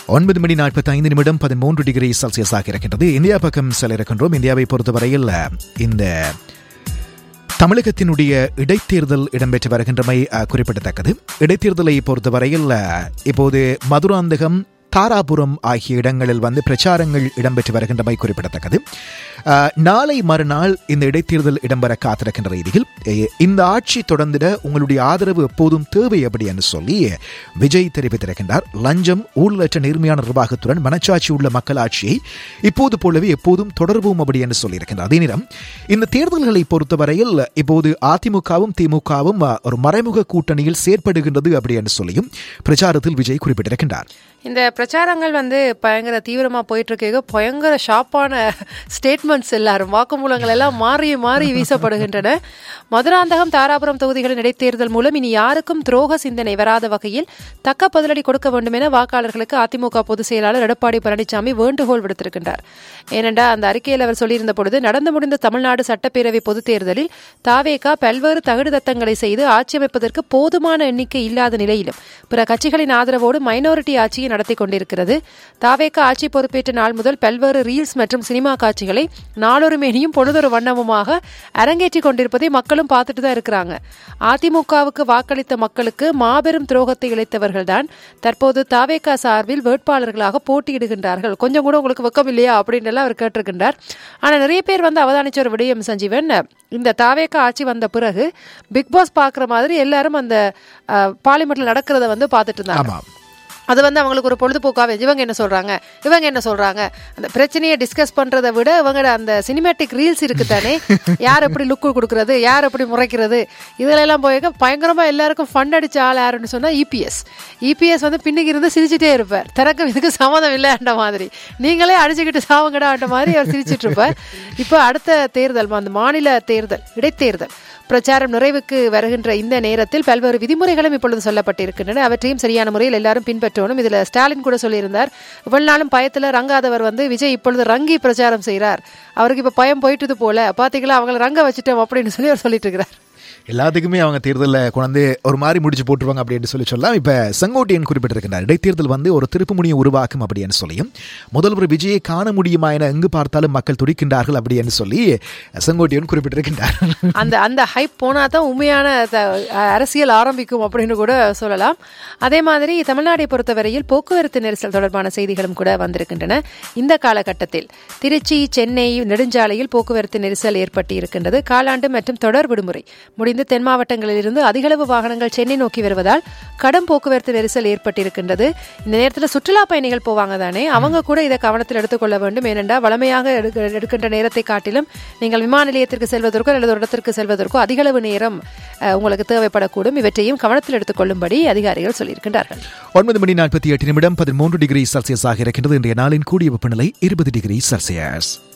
ஒன்பது மணி நாற்பத்தி ஐந்து நிமிடம் பதிமூன்று டிகிரி செல்சியஸாக இருக்கின்றது இந்தியா பக்கம் செல்ல இருக்கின்றோம் இந்தியாவை பொறுத்தவரையில் இந்த தமிழகத்தினுடைய இடைத்தேர்தல் இடம்பெற்று வருகின்றமை அஹ், குறிப்பிடத்தக்கது இடைத்தேர்தலை பொறுத்தவரையில் அஹ், இப்போது மதுராந்தகம் தாராபுரம் ஆகிய இடங்களில் வந்து பிரச்சாரங்கள் இடம்பெற்று வருகின்றமை குறிப்பிடத்தக்கது அஹ், நாளை மறுநாள் இந்த இடைத்தேர்தல் இடம்பெற காத்திருக்கின்ற ரீதியில் எ- இந்த ஆட்சி தொடர்ந்திட உங்களுடைய ஆதரவு எப்போதும் தேவை அப்படி என்று சொல்லி விஜய் தெரிவித்திருக்கின்றார் லஞ்சம் ஊழலற்ற நேர்மையான நிர்வாகத்துடன் மனச்சாட்சி உள்ள மக்கள் ஆட்சியை இப்போது போலவே எப்போதும் தொடர்வோம் அப்படி என்று சொல்லியிருக்கின்றார் அதே நேரம் இந்த தேர்தல்களை பொறுத்தவரையில் இப்போது அதிமுகவும் திமுகவும் அஹ், ஒரு மறைமுக கூட்டணியில் செயற்படுகின்றது அப்படி என்று சொல்லியும் பிரச்சாரத்தில் விஜய் குறிப்பிட்டிருக்கின்றார் இந்த பிரச்சாரங்கள் வந்து பயங்கர தீவிரமா போயிட்டு இருக்கு பயங்கர ஷாப்பான ஸ்டேட்மெண்ட்ஸ் எல்லாரும் வாக்குமூலங்கள் எல்லாம் மாறி மாறி வீசப்படுகின்றன மதுராந்தகம் தாராபுரம் தொகுதிகளின் இடைத்தேர்தல் மூலம் இனி யாருக்கும் துரோக சிந்தனை வராத வகையில் தக்க பதிலடி கொடுக்க வேண்டும் என வாக்காளர்களுக்கு அதிமுக பொதுச் செயலாளர் எடப்பாடி பழனிசாமி வேண்டுகோள் விடுத்திருக்கின்றார் ஏனென்றா அந்த அறிக்கையில் அவர் சொல்லியிருந்த பொழுது நடந்து முடிந்த தமிழ்நாடு சட்டப்பேரவை பொதுத் தேர்தலில் தாவேகா பல்வேறு தகுதித்தங்களை செய்து ஆட்சி அமைப்பதற்கு போதுமான எண்ணிக்கை இல்லாத நிலையிலும் பிற கட்சிகளின் ஆதரவோடு மைனாரிட்டி ஆட்சியை நடத்தி கொண்டிருக்கிறது தாவேகா ஆட்சி பொறுப்பேற்ற நாள் முதல் பல்வேறு ரீல்ஸ் மற்றும் சினிமா காட்சிகளை நாளொரு மேனியும் பொழுதொரு வண்ணமுமாக அரங்கேற்றி கொண்டிருப்பதை மக்களும் பார்த்துட்டு தான் இருக்கிறாங்க அதிமுகவுக்கு வாக்களித்த மக்களுக்கு மாபெரும் துரோகத்தை இழைத்தவர்கள்தான் தற்போது தாவேகா சார்பில் வேட்பாளர்களாக போட்டியிடுகின்றார்கள் கொஞ்சம் கூட உங்களுக்கு வெக்கம் இல்லையா அப்படின்னு எல்லாம் அவர் கேட்டிருக்கின்றார் ஆனா நிறைய பேர் வந்து அவதானிச்ச ஒரு விடயம் சஞ்சீவன் இந்த தாவேகா ஆட்சி வந்த பிறகு பிக் பாஸ் பாக்குற மாதிரி எல்லாரும் அந்த பார்லிமெண்ட்ல நடக்கிறத வந்து பார்த்துட்டு இருந்தாங்க ஆமாம் அது வந்து அவங்களுக்கு ஒரு பொழுதுபோக்காவே இவங்க என்ன சொல்றாங்க இவங்க என்ன சொல்றாங்க அந்த பிரச்சனையை டிஸ்கஸ் பண்றதை விட இவங்க அந்த சினிமேட்டிக் ரீல்ஸ் இருக்கு தானே யார் எப்படி லுக்கு கொடுக்கறது யார் எப்படி முறைக்கிறது இதுல எல்லாம் போய் பயங்கரமா எல்லாருக்கும் ஃபண்ட் அடிச்ச ஆள் யாருன்னு சொன்னா இபிஎஸ் இபிஎஸ் வந்து பின்னுக்கு இருந்து சிரிச்சுட்டே இருப்பார் தனக்கு இதுக்கு சம்மதம் இல்லைன்ற மாதிரி நீங்களே அடிச்சுக்கிட்டு சாவுங்கடான்ற மாதிரி அவர் சிரிச்சிட்டு இருப்பார் இப்போ அடுத்த தேர்தல் அந்த மாநில தேர்தல் இடைத்தேர்தல் பிரச்சாரம் நிறைவுக்கு வருகின்ற இந்த நேரத்தில் பல்வேறு விதிமுறைகளும் இப்பொழுது சொல்லப்பட்டிருக்கின்றன அவற்றையும் சரியான முறையில் எல்லாரும் பின்பற்றணும் இதுல ஸ்டாலின் கூட சொல்லியிருந்தார் இவ்வளவு நாளும் பயத்துல ரங்காதவர் வந்து விஜய் இப்பொழுது ரங்கி பிரச்சாரம் செய்கிறார் அவருக்கு இப்ப பயம் போயிட்டது போல பாத்தீங்களா அவங்கள ரங்க வச்சுட்டோம் அப்படின்னு சொல்லி அவர் சொல்லிட்டு இருக்கிறார் எல்லாத்துக்குமே அவங்க தேர்தலில் கொண்டு ஒரு மாதிரி முடிச்சு போட்டுருவாங்க அப்படின்னு சொல்லி சொல்லலாம் இப்போ செங்கோட்டையன் குறிப்பிட்டிருக்கின்றார் இடைத்தேர்தல் வந்து ஒரு திருப்பு முனையை உருவாக்கும் அப்படின்னு சொல்லியும் முதல்வர் விஜயை காண முடியுமா என எங்கு பார்த்தாலும் மக்கள் துடிக்கின்றார்கள் அப்படின்னு சொல்லி செங்கோட்டையன் குறிப்பிட்டிருக்கின்றார் அந்த அந்த ஹைப் போனா தான் உண்மையான த- அரசியல் ஆரம்பிக்கும் அப்படின்னு கூட சொல்லலாம் அதே மாதிரி தமிழ்நாட்டை பொறுத்தவரையில் போக்குவரத்து நெரிசல் தொடர்பான செய்திகளும் கூட வந்திருக்கின்றன இந்த காலகட்டத்தில் திருச்சி சென்னை நெடுஞ்சாலையில் போக்குவரத்து நெரிசல் ஏற்பட்டு இருக்கின்றது காலாண்டு மற்றும் தொடர் விடுமுறை முடிந்து தென் மாவட்டங்களிலிருந்து அதிகளவு வாகனங்கள் சென்னை நோக்கி வருவதால் கடும் போக்குவரத்து நெரிசல் ஏற்பட்டிருக்கின்றது இந்த நேரத்தில் சுற்றுலா பயணிகள் போவாங்க தானே அவங்க கூட இதை கவனத்தில் எடுத்துக்கொள்ள வேண்டும் ஏனென்றால் வளமையாக எடுக்க- எடுக்கின்ற நேரத்தை காட்டிலும் நீங்கள் விமான நிலையத்திற்கு செல்வதற்கோ அல்லது ஒரு இடத்திற்கு செல்வதற்கோ அதிகளவு நேரம் அஹ், உங்களுக்கு தேவைப்படக்கூடும் இவற்றையும் கவனத்தில் எடுத்துக்கொள்ளும்படி அதிகாரிகள் சொல்லியிருக்கின்றார்கள் ஒன்பது மணி நாற்பத்தி எட்டு நிமிடம் பதிமூன்று டிகிரி செல்சியஸாக இருக்கின்றது இன்றைய நாளின் கூடிய வெப்பநிலை இருபது டிகிரி செல்சியஸ்